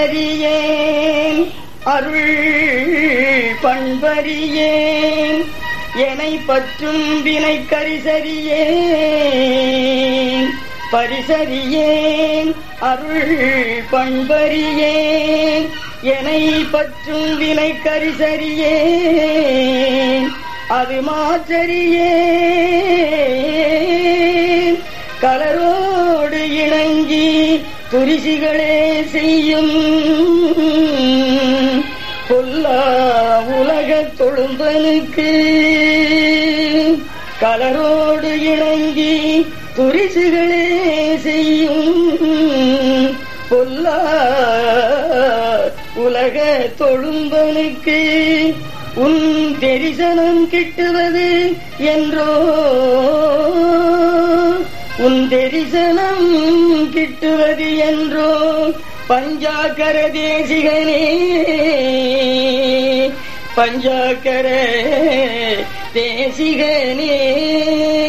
பரிசறியேன் அருள் பண்பறியேன் எனை பற்றும் வினை கரிசறியேன் பரிசறியேன் அருள் பண்பறியேன் எனை பற்றும் வினை கரிசறியேன் அது மாற்றறியேன் கலரோடு இணங்கி துரிசிகளே செய்யும் பொல்லா உலக தொழும்பனுக்கு கலரோடு இணங்கி துரிசுகளே செய்யும் பொல்லா உலக தொழும்பனுக்கு உன் தெரிசனம் கிட்டுவது என்றோ உன் தெரிசனம் கிட்டுவது என்றோ பஞ்சாக்கர தேசிகனே பஞ்சாக்கர தேசிகனே